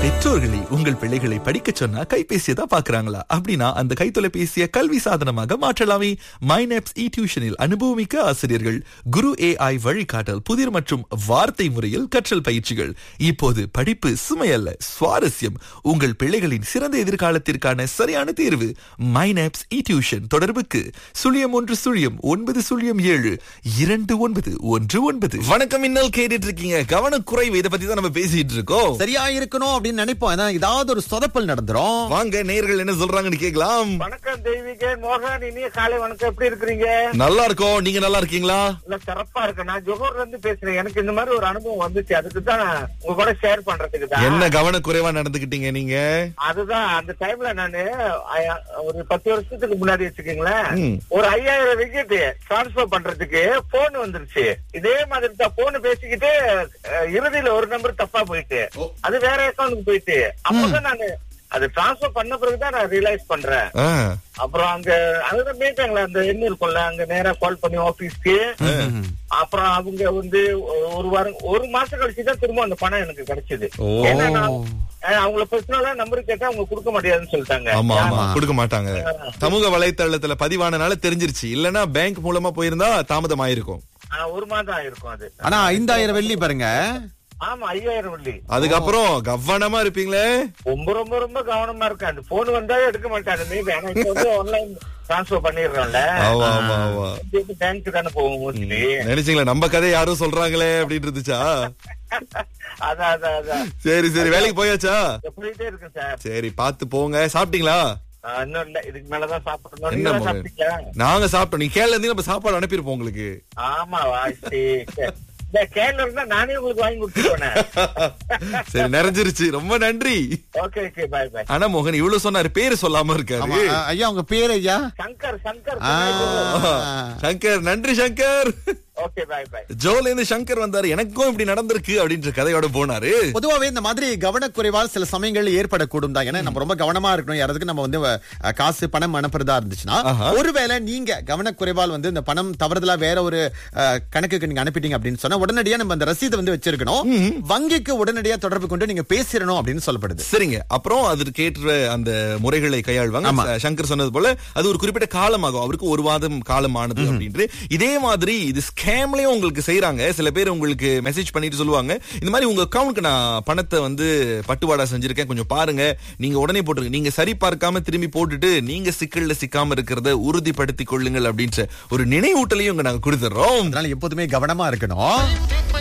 பெற்றோர்களே உங்கள் பிள்ளைகளை படிக்க சொன்னா கைபேசியை தான் பாக்குறாங்களா அப்படின்னா அந்த கைத்தொலைபேசியை கல்வி சாதனமாக மாற்றலாமே மைனப்ஸ் இ டியூஷனில் அனுபவமிக்க ஆசிரியர்கள் குரு ஏஐ வழிகாட்டல் புதிர் மற்றும் வார்த்தை முறையில் கற்றல் பயிற்சிகள் இப்போது படிப்பு சுமையல்ல சுவாரஸ்யம் உங்கள் பிள்ளைகளின் சிறந்த எதிர்காலத்திற்கான சரியான தேர்வு மைனப்ஸ் இ டியூஷன் தொடர்புக்கு சுழியம் ஒன்று சுழியம் ஒன்பது சுழியம் ஏழு இரண்டு ஒன்பது ஒன்று ஒன்பது வணக்கம் இன்னல் கேட்டுட்டு இருக்கீங்க கவனக்குறைவு இதை பத்தி தான் நம்ம பேசிட்டு இருக்கோம் சரியா இருக்கணும் அப்படின்னு நினைப்போம் ஏன்னா ஏதாவது ஒரு சொதப்பல் நடந்துரும் வாங்க நேர்கள் என்ன சொல்றாங்கன்னு கேக்கலாம் வணக்கம் தெய்வீக மோகன் இனிய காலை வணக்கம் எப்படி இருக்கிறீங்க நல்லா இருக்கோம் நீங்க நல்லா இருக்கீங்களா இல்ல சிறப்பா இருக்கு நான் ஜோஹர்ல இருந்து பேசுறேன் எனக்கு இந்த மாதிரி ஒரு அனுபவம் வந்துச்சு அதுக்கு தான் நான் உங்க கூட ஷேர் பண்றதுக்கு தான் என்ன கவனக்குறைவா நடந்துக்கிட்டீங்க நீங்க அதுதான் அந்த டைம்ல நானு அய- ஒரு பத்து வருஷத்துக்கு முன்னாடி வச்சுக்கீங்களேன் ம். ஒரு ஐயாயிரம் விக்கெட் டிரான்ஸ்பர் பண்றதுக்கு போன் வந்துருச்சு இதே மாதிரி தான் போன் பேசிக்கிட்டு அஹ், இறுதியில ஒரு நம்பர் தப்பா போயிட்டு அது வேற அக்கௌண்ட்டுக்கு போயிட்டு அப்பதான் நானு அது டிரான்ஸ்பர் பண்ண பிறகுதான் நான் ரியலைஸ் பண்றேன் ஆ, அப்புறம் அங்க அதுதான் மீட்டாங்களா அந்த எண் இருக்கும்ல அங்க நேரா கால் பண்ணி ஆபீஸ்க்கு அப்புறம் அவங்க வந்து ஒ- ஒரு வாரம் ஒரு மாசம் கழிச்சு தான் திரும்ப அந்த பணம் எனக்கு கிடைச்சது ஓ. ஏன்னா நான், அஹ், அவங்கள பர்சனலா நம்பர் கேட்டா அவங்க கொடுக்க முடியாதுன்னு சொல்லிட்டாங்க ஆமா ஆமா கொடுக்க மாட்டாங்க சமூக வலைத்தளத்துல பதிவானனால தெரிஞ்சிருச்சு இல்லனா பேங்க் மூலமா போயிருந்தா தாமதம் ஆயிருக்கும் ஆனா, ஒரு மாதம் ஆயிருக்கும் அது ஆனா ஐந்தாயிரம் வெள்ளி பாருங்க ஆமா ஐயாயிரம் வள்ளி அதுக்கப்புறம் கவனமா இருப்பீங்களே ரொம்ப ரொம்ப ரொம்ப கவனமா இருக்கு அந்த போன் வந்தா எடுக்க மாட்டாங்க மேபி ஆனா இப்ப வந்து ஆன்லைன் டிரான்ஸ்பர் பண்ணிடுறோம்ல ஆமா ஆமா ஆமா பேங்க் தானே போகும் மோஸ்ட்லி நினைச்சீங்களா நம்ம கதை யாரும் சொல்றாங்களே அப்படின்னு இருந்துச்சா அதான் அதான் அதான் சரி சரி வேலைக்கு போயாச்சா போயிட்டே இருக்கு சார் சரி பாத்து போங்க சாப்பிட்டீங்களா ஆஹ் இன்னும் இல்ல இதுக்கு மேலதான் சாப்பிடணும் என்ன நீங்க மகன்? சாப்பிட்டீங்களா நாங்க சாப்பிட்டோம் நீ கேள்வி இருந்து நம்ம சாப்பாடு அனுப்பியிருப்போம் உங்களுக்கு ஆமா வாசி இந்த கேரள இருந்தா நானே உங்களுக்கு வாங்கி கொடுத்துருவேன் சரி நிறைஞ்சிருச்சு ரொம்ப நன்றி ஓகே ஓகே பாய் பாய் ஆனா மோகன் இவ்வளவு சொன்னாரு பேரு சொல்லாம ஆமா, இருக்காரு அ- ஐயா உங்க பேர் ஐயா சங்கர் சங்கர் ஆ. சங்கர் நன்றி சங்கர் ஓகே பாய் பாய் ஜோல இருந்து சங்கர் வந்தாரு எனக்கும் இப்படி நடந்திருக்கு அப்படின்ற கதையோட போனாரு பொதுவாவே இந்த மாதிரி கவனக்குறைவால் சில சமயங்கள் ஏற்படக்கூடும் தான் ஏன்னா நம்ம ரொம்ப கவனமா இருக்கணும் யாராவது நம்ம வந்து அஹ், காசு பணம் அனுப்புறதா இருந்துச்சுன்னா ஆஹா. ஒருவேளை நீங்க கவனக்குறைவால் வந்து இந்த பணம் தவறுதலா வேற ஒரு அஹ், கணக்குக்கு நீங்க அனுப்பிட்டீங்க அப்படின்னு சொன்னா உடனடியா நம்ம அந்த ரசீதை வந்து வச்சிருக்கணும் வங்கிக்கு உடனடியா தொடர்பு கொண்டு நீங்க பேசிடணும் அப்படின்னு சொல்லப்படுது சரிங்க அப்புறம் அதற்கேற்ற அந்த முறைகளை கையாள்வாங்க ஆமா. ச- சங்கர் சொன்னது போல அது ஒரு குறிப்பிட்ட காலமாகும் அவருக்கு ஒரு வாதம் காலமானது அப்படின்ட்டு இதே மாதிரி இது ஸ்கேம்லயும் உங்களுக்கு செய்றாங்க சில பேர் உங்களுக்கு மெசேஜ் பண்ணிட்டு சொல்லுவாங்க இந்த மாதிரி உங்க அக்கவுண்ட்க்கு நான் பணத்தை வந்து பட்டுவாடா செஞ்சிருக்கேன் கொஞ்சம் பாருங்க நீங்க உடனே போட்டுருங்க நீங்க சரி பார்க்காம திரும்பி போட்டுட்டு நீங்க சிக்கல்ல சிக்காம இருக்கிறத உறுதிப்படுத்திக் கொள்ளுங்கள் அப்படின்ற ஒரு நினைவூட்டலையும் இங்க நாங்க கொடுத்துறோம் அதனால எப்போதுமே கவனமா இருக்கணும்